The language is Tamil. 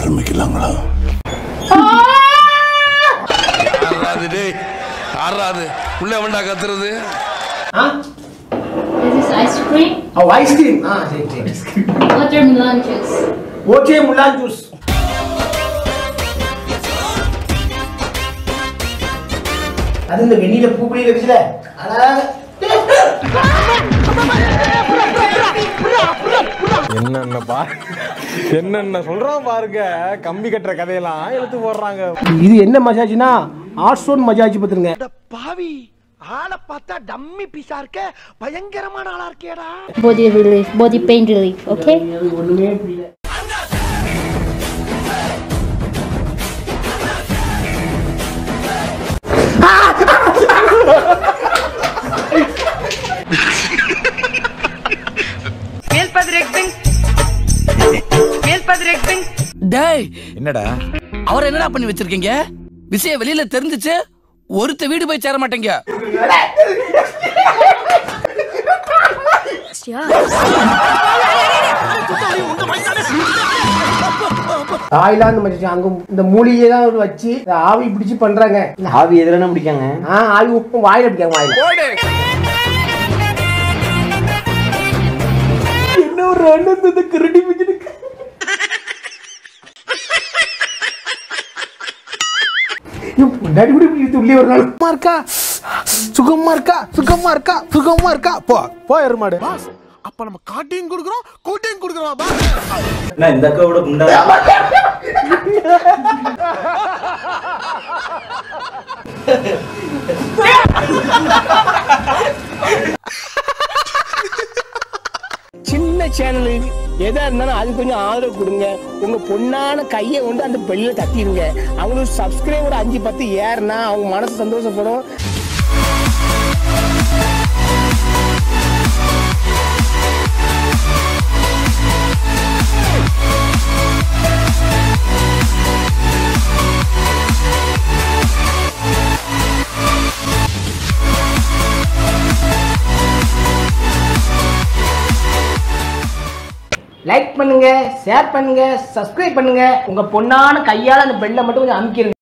ஆரம்பிக்கலாங்களா ஆறாது டேய் ஆறாது உள்ள வேண்டா கத்துறது ஆ This is ice cream, ஓ ஐஸ்கிரீம் ஆ சரி சரி watermelon juice. ஓகே முல்லான் ஜூஸ் அது இந்த வெண்ணில பூப்படி வச்சுல என்னென்ன பா என்னென்ன சொல்றான் பாருங்க கம்பி கட்டுற கதையெல்லாம் எழுத்து போடுறாங்க இது என்ன மஜாஜ்னா ஆர்ட்ஸோன் மஜாஜ் பத்துருங்க பாவி ஆளை பார்த்தா டம்மி பீஸா இருக்க பயங்கரமான ஆளா இருக்கேடா Body relief, body pain relief, okay? ஒண்ணுமே புரியல டேய் என்னடா அவர் என்னடா பண்ணி வச்சிருக்கீங்க விஷயம் வெளியில தெரிஞ்சுச்சு ஒருத்த வீடு போய் சேர மாட்டேங்க தாய்லாந்து மஜாஜ் அங்க இந்த மூலிகை தான் ஒரு வச்சு இந்த ஆவி பிடிச்சு பண்றாங்க ஆவி எதுனா பிடிக்காங்க ஆ ஆவி உப்பு வாயில பிடிக்காங்க வாயில என்ன ஒரு ரெண்டு இந்த கிரடி பிடிச்சிருக்கு முன்னாடி கூட இப்படி இழுத்து உள்ளே ஒரு நாள் சுகமா இருக்கா சுகமா இருக்கா சுகமா இருக்கா சுகமா இருக்கா போ போ எருமாடு அப்ப நம்ம காட்டையும் கொடுக்குறோம் கூட்டையும் கொடுக்குறோம் பா நான் இந்த அக்காவோட குண்டா சின்ன சேனல் எதா இருந்தாலும் அது கொஞ்சம் ஆதரவு கொடுங்க உங்க பொண்ணான கையை கொண்டு அந்த பெல்ல தட்டிடுங்க அவங்களுக்கு சப்ஸ்கிரைபர் அஞ்சு பத்து ஏறுனா அவங்க மனசு சந்தோஷப்படும் லைக் பண்ணுங்க ஷேர் பண்ணுங்க சப்ஸ்கிரைப் பண்ணுங்க உங்க பொண்ணான கையால அந்த பெல்லை மட்டும் கொஞ்சம் அமுக்கிடுங்க